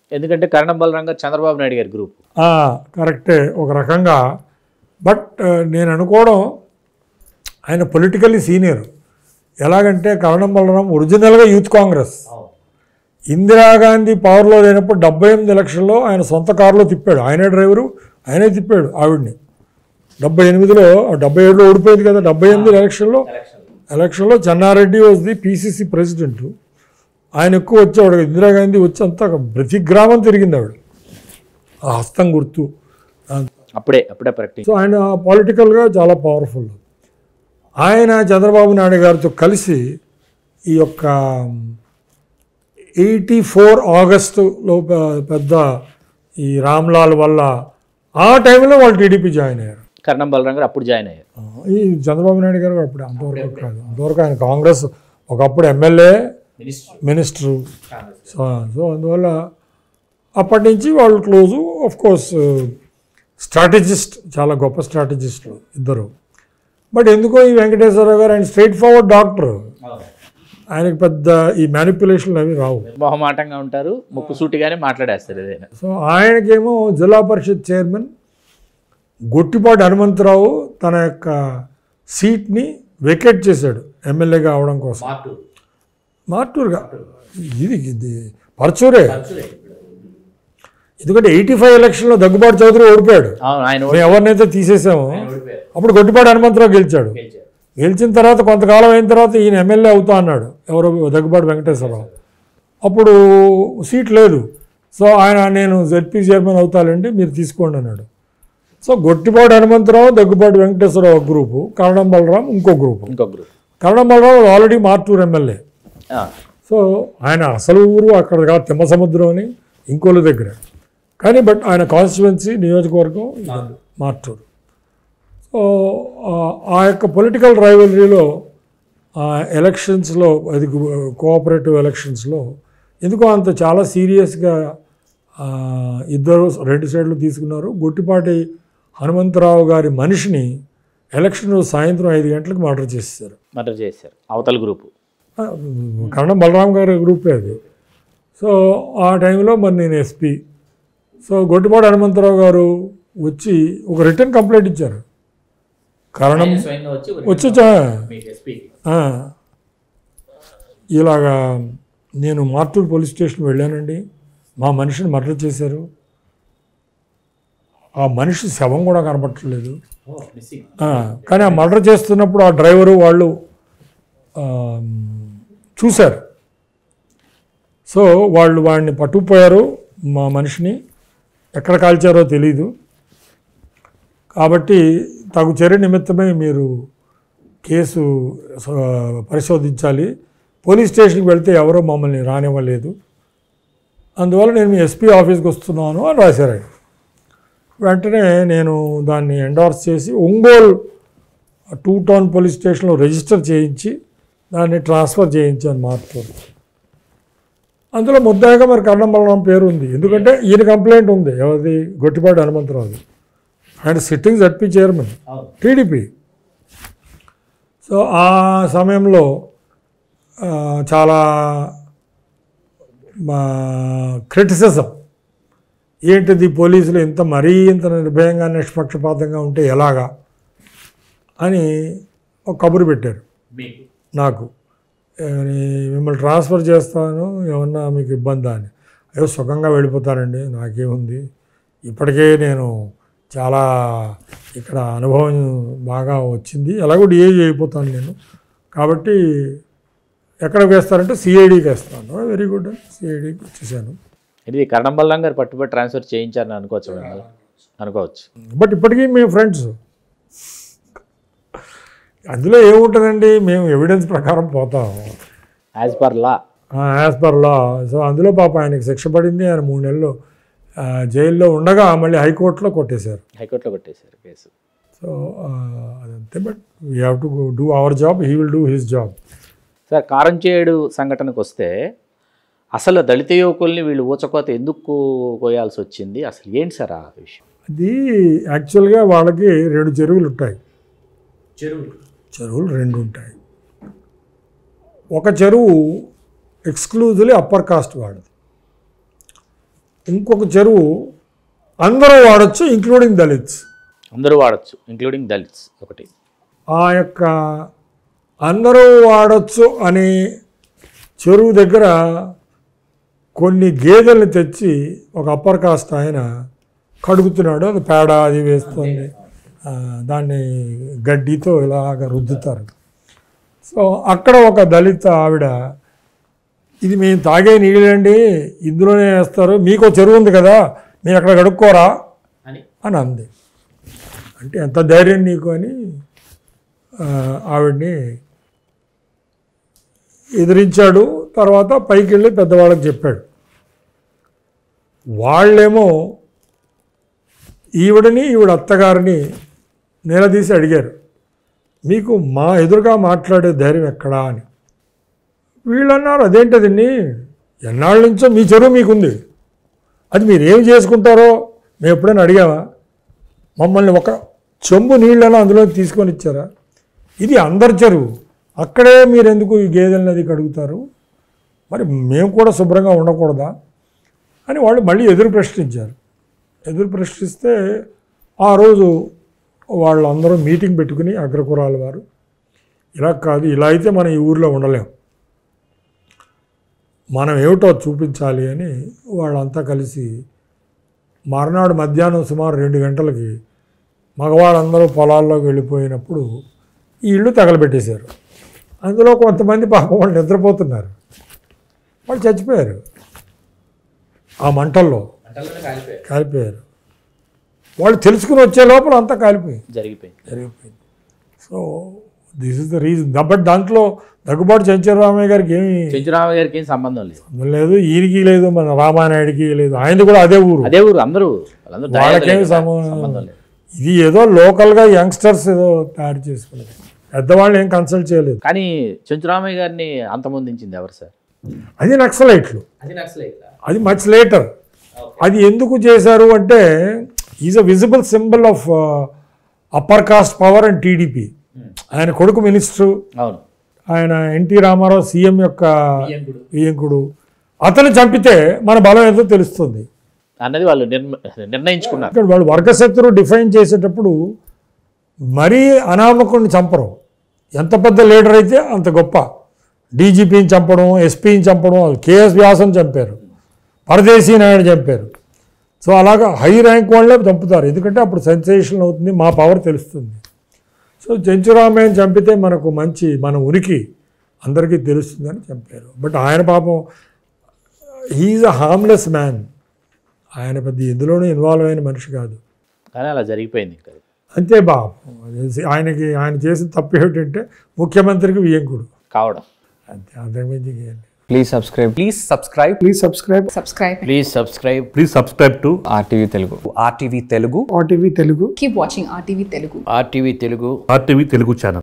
ఎందుకంటే కరణం బలరాం గారు చంద్రబాబు నాయుడు గారి గ్రూప్ ఆ, కరెక్టే ఒక రకంగా బట్ ఆ, నేను అనుకోవడం ఆయన పొలిటికల్లీ సీనియర్ ఎలాగంటే కరణం బలరాం ఒరిజినల్గా యూత్ కాంగ్రెస్ ఇందిరాగాంధీ పవర్లో లేనప్పుడు డెబ్బై ఎనిమిది ఎలక్షన్లో ఆయన సొంత కారులో తిప్పాడు ఆయనే డ్రైవరు ఆయనే తిప్పాడు ఆవిడ్ని డెబ్బై ఎనిమిదిలో డెబ్బై ఏడులో ఓడిపోయింది కదా డెబ్బై ఎనిమిది ఎలక్షన్లో ఎలక్షన్లో Chenna Reddy was the PCC president ఆయన ఎక్కువ వచ్చేవాడు ఇందిరాగాంధీ వచ్చి అంతా ప్రతి గ్రామం తిరిగింది ఆవిడ ఆ హస్తం గుర్తు అప్పుడే అప్పుడే ప్రాక్టీస్ సో ఆయన పొలిటికల్గా చాలా పవర్ఫుల్ ఆయన చంద్రబాబు నాయుడు గారితో కలిసి ఈ యొక్క ఎయిటీ ఫోర్ ఆగస్టులో పె- పెద్ద ఈ రామ్లాల్ వల్ల ఆ టైంలో వాళ్ళు టీడీపీ జాయిన్ అయ్యారు కరణం బలరాం గారు అప్పుడు జాయిన్ అయ్యారు ఆ, ఈ చంద్రబాబు నాయుడు గారు అప్పుడు అంతవరకు కాదు అంతవరకు ఆయన కాంగ్రెస్ ఒకప్పుడు ఎమ్మెల్యే మినిస్టరు సో సో అందువల్ల అప్పటి నుంచి వాళ్ళు క్లోజు ఆఫ్ కోర్స్ స్ట్రాటజిస్ట్ చాలా గొప్ప స్ట్రాటజిస్టులు ఇద్దరు బట్ ఎందుకో ఈ వెంకటేశ్వరరావు గారు ఆయన స్ట్రైట్ ఫార్వర్డ్ డాక్టర్ ఆయనకి పెద్ద ఈ మ్యానిపులేషన్లు అవి రావు మొహమాటంగా ఉంటారు ముక్కు సూటిగానే మాట్లాడేస్తారు ఏదైనా సో ఆయనకేమో జిల్లా పరిషత్ చైర్మన్ గొట్టిపాటి హనుమంతరావు తన యొక్క సీట్ని వెకేట్ చేశాడు ఎమ్మెల్యేగా అవడం కోసం మార్టూరుగా ఇది ఇది పరచూరే ఎందుకంటే ఎయిటీ ఫైవ్ ఎలక్షన్లో దగ్గుబాటు చౌదరి ఓడిపోయాడు అవును ఆయన మేము ఎవరినైతే తీసేసామో అప్పుడు గొట్టిపాటి హనుమంతరావు గెలిచాడు గెలిచిన తర్వాత కొంతకాలం అయిన తర్వాత ఈయన ఎమ్మెల్యే అవుతా అన్నాడు ఎవరో దగ్గుబాటి వెంకటేశ్వరరావు అప్పుడు సీట్ లేదు సో ఆయన నేను జెడ్పీ చైర్మన్ అవుతానండి మీరు తీసుకోండి అన్నాడు సో గొట్టిపాటి హనుమంతరావు దగ్గుబాటి వెంకటేశ్వరరావు ఒక గ్రూపు కరణం బలరాం ఇంకో గ్రూపు ఇంకో group Karanam Balaram already Martur MLA so ఆయన అసలు ఊరు అక్కడ కాదు తిమ్మ సముద్రం అని ఇంకోళ్ళ దగ్గర కానీ బట్ ఆయన కాన్స్టిట్యువెన్సీ నియోజకవర్గం ఇది మార్టూరు సో ఆ- ఆ యొక్క పొలిటికల్ రైవలరీలో ఎలక్షన్స్లో అది కోఆపరేటివ్ ఎలక్షన్స్లో ఎందుకో అంత చాలా సీరియస్గా ఆ, ఇద్దరు రెండు సైడ్లు తీసుకున్నారు గొట్టిపాటి హనుమంతరావు గారి మనిషిని ఎలక్షన్ రోజు సాయంత్రం ఐదు గంటలకు మర్డర్ చేసేసారు మర్డర్ చేశారు అవతల గ్రూపు ఆ, కరణం బలరాం గారి గ్రూపే అది సో ఆ టైంలో మరి నేను ఎస్పీ సో గొట్టిపాటి హనుమంతరావు గారు వచ్చి ఒక రిటర్న్ కంప్లైంట్ ఇచ్చారు కారణం వచ్చా ఇలాగా నేను మార్టూర్ పోలీస్ స్టేషన్ వెళ్ళానండి మా మనిషిని మర్డర్ చేశారు ఆ మనిషి శవం కూడా కనపట్టలేదు ఆ, కానీ ఆ మర్డర్ చేస్తున్నప్పుడు ఆ డ్రైవరు వాళ్ళు ఆ, చూశారు సో వాళ్ళు వాడిని పట్టుకుపోయారు మా మనిషిని ఎక్కడ కాల్చారో తెలీదు కాబట్టి తగు చర్య నిమిత్తమే మీరు కేసు స- పరిశోధించాలి పోలీస్ స్టేషన్కి వెళ్తే ఎవరో మమ్మల్ని రానివ్వలేదు అందువల్ల నేను మీ ఎస్పీ ఆఫీస్కి వస్తున్నాను అని రాశారు ఆయన వెంటనే నేను దాన్ని ఎండార్స్ చేసి ఒంగోలు టూ టౌన్ పోలీస్ స్టేషన్లో రిజిస్టర్ చేయించి దాన్ని ట్రాన్స్ఫర్ చేయించాను మార్పులు అందులో ముద్దాయిగా మరి కర్ణం బలరాం పేరు ఉంది ఎందుకంటే ఈయన కంప్లైంట్ ఉంది ఎవరిది గొట్టిపాటి హనుమంతరావు ఆయన sitting ZP chairman TDP so ఆ సమయంలో ఆ, చాలా క్రిటిసిజం ఏంటిది పోలీసులు ఇంత మరీ ఇంత నిర్భయంగా నిష్పక్షపాతంగా ఉంటే ఎలాగా అని ఒక కబురు పెట్టారు నాకు ఏమని, మిమ్మల్ని ట్రాన్స్ఫర్ చేస్తాను ఏమన్నా మీకు ఇబ్బందా అని అయ్యో సుఖంగా వెళ్ళిపోతానండి నాకేముంది ఇప్పటికే నేను చాలా ఇక్కడ అనుభవం బాగా వచ్చింది ఎలాగో డిఏజీ అయిపోతాను నేను కాబట్టి ఎక్కడికి వేస్తారంటే సిఐడికి వేస్తాను వెరీ గుడ్ సిఐడికి వచ్చేసాను ఇది కరణం బలరాం గారు పట్టుబడి ట్రాన్స్ఫర్ చేయించారని అనుకోవచ్చు మేము అనుకోవచ్చు బట్ ఇప్పటికీ మేము ఫ్రెండ్స్ అందులో ఏముంటుందండి మేము ఎవిడెన్స్ ప్రకారం పోతాం as per law as per law so అందులో పాప ఆయనకి శిక్ష పడింది ఆయన మూడు నెలలు ఆ, జైల్లో ఉండగా మళ్ళీ హైకోర్టులో కొట్టేశారు హైకోర్టులో కొట్టేశారు కేసు సో ఆ, అదంతే but we have to do our job he will do his job sir Karamchedu సంఘటనకు వస్తే అసలు దళిత యువకుల్ని వీళ్ళు ఊచకోత ఎందుకు కోయాల్సి వచ్చింది అసలు ఏంటి సార్ ఆ విషయం అది యాక్చువల్గా వాళ్ళకి రెండు చెరువులు ఉంటాయి చెరువు చెరువులు రెండు ఉంటాయి ఒక చెరువు ఎక్స్క్లూజివ్లీ అప్పర్ కాస్ట్ వాడదు ఇంకొక చెరువు అందరూ వాడచ్చు ఇంక్లూడింగ్ దళిత్స్ అందరూ వాడచ్చు ఇంక్లూడింగ్ దళిత్స్ ఒకటి ఆ యొక్క అందరూ వాడచ్చు అనే చెరువు దగ్గర కొన్ని గేదెల్ని తెచ్చి ఒక అప్పర్ కాస్ట్ ఆయన కడుగుతున్నాడు అది పేడ అది వేస్తుంది ఆ, దాన్ని గడ్డితో ఇలాగ రుద్దుతారు సో అక్కడ ఒక దళిత ఆవిడ ఇది మేము తాగే నీళ్ళండి ఇందులోనే వేస్తారు మీకు ఓ చెరువు ఉంది కదా మీరు అక్కడ కడుక్కోరా అని అని అంది అంటే ఎంత ధైర్యం నీకు అని ఆ, ఆవిడ్ని ఎదిరించాడు తర్వాత పైకి వెళ్ళి పెద్దవాళ్ళకి చెప్పాడు వాళ్ళేమో ఈవిడని ఈవిడ అత్తగారిని నిలదీసి అడిగారు మీకు మా ఎదురుగా మాట్లాడే ధైర్యం ఎక్కడా అని వీళ్ళు అన్నారు అదేంటదండి ఎన్నాళ్ళ నుంచో మీ చెరువు మీకుంది అది మీరు ఏం చేసుకుంటారో మేము ఎప్పుడైనా అడిగామా మమ్మల్ని ఒక చెంబు నీళ్ళను అందులో తీసుకొని ఇచ్చారా ఇది అందరి చెరువు అక్కడే మీరు ఎందుకు ఈ గేదెలను అది కడుగుతారు మరి మేము కూడా శుభ్రంగా ఉండకూడదా అని వాళ్ళు మళ్ళీ ఎదురు ప్రశ్నించారు ఎదురు ప్రశ్నిస్తే ఆ రోజు వాళ్ళందరూ మీటింగ్ పెట్టుకుని అగ్రకురాల వారు ఇలా కాదు ఇలా అయితే మనం ఈ ఊర్లో ఉండలేం మనం ఏమిటో చూపించాలి అని వాళ్ళంతా కలిసి మర్నాడు మధ్యాహ్నం సుమారు రెండు గంటలకి మగవాళ్ళందరూ పొలాల్లోకి వెళ్ళిపోయినప్పుడు ఈ ఇల్లు తగలబెట్టేశారు అందులో కొంతమంది పాపం వాళ్ళు నిద్రపోతున్నారు వాళ్ళు చచ్చిపోయారు ఆ మంటల్లో కాలిపోయారు వాళ్ళు తెలుసుకుని వచ్చే లోపల అంతా కాలిపోయింది జరిగిపోయింది జరిగిపోయింది so this is the reason but దాంట్లో దగ్గుబాటు చంచరామయ్య గారికి ఏమి చెంచురామ గారికి ఏం సంబంధం లేదు సంబంధం లేదు ఈయనకి లేదు మన రామానాయుడికి లేదు ఆయనది కూడా అదే ఊరు అదే ఊరు అందరూ వాళ్ళందరూ వాళ్ళకేం దయాదులే కదా, సంబంధం- సంబంధం లేదు ఇది ఏదో లోకల్గా యంగ్స్టర్స్ ఏదో తయారు చేసుకున్నారు పెద్దవాళ్ళు ఏం కన్సల్ట్ చేయలేదు కానీ చెంచురామయ్య గారిని అంతమొందించింది ఎవరు సార్ అది నక్సలైట్లు అది నక్సలైట్ అది మచ్ లేటర్ అది ఎందుకు చేశారు అంటే is a visible symbol of upper caste power and TDP ఆయన కొడుకు మినిస్టరు అవును ఆయన ఎన్టీ రామారావు సీఎం యొక్క వియంకుడు అతను చంపితే మన బలం ఏదో తెలుస్తుంది అన్నది వాళ్ళు నిర్మ నిర్ణయించుకున్నారు ఇక్కడ వాళ్ళు వర్గశత్రువు డిఫైన్ చేసేటప్పుడు మరీ అనామకుడిని చంపరు ఎంత పెద్ద లీడర్ అయితే అంత గొప్ప డీజీపీని చంపడం ఎస్పీని చంపడం కేఎస్ వ్యాసం చంపారు పరదేశీ నాయుడు చంపారు సో అలాగా హై ర్యాంక్ వాళ్ళే చంపుతారు ఎందుకంటే అప్పుడు సెన్సేషన్ అవుతుంది మా పవర్ తెలుస్తుంది సో చెంచురామయ్యని చంపితే మనకు మంచి మన ఉనికి అందరికీ తెలుస్తుందని చంపారు బట్ ఆయన పాపం హీఈస్ అ హార్మ్లెస్ మ్యాన్ ఆయన పెద్ద ఎందులోనూ ఇన్వాల్వ్ అయిన మనిషి కాదు కానీ అలా జరిగిపోయింది ఇంకా అంతే బాబు ఆయనకి ఆయన చేసిన తప్పు ఏమిటంటే ముఖ్యమంత్రికి వియంకుడు కావడం అంతే అంతకుమించి ఇంకేం లేదు. Please subscribe. Please subscribe. Please subscribe subscribe please subscribe please subscribe to RTV Telugu. RTV Telugu. RTV Telugu. keep watching rtv telugu RTV Telugu RTV Telugu channel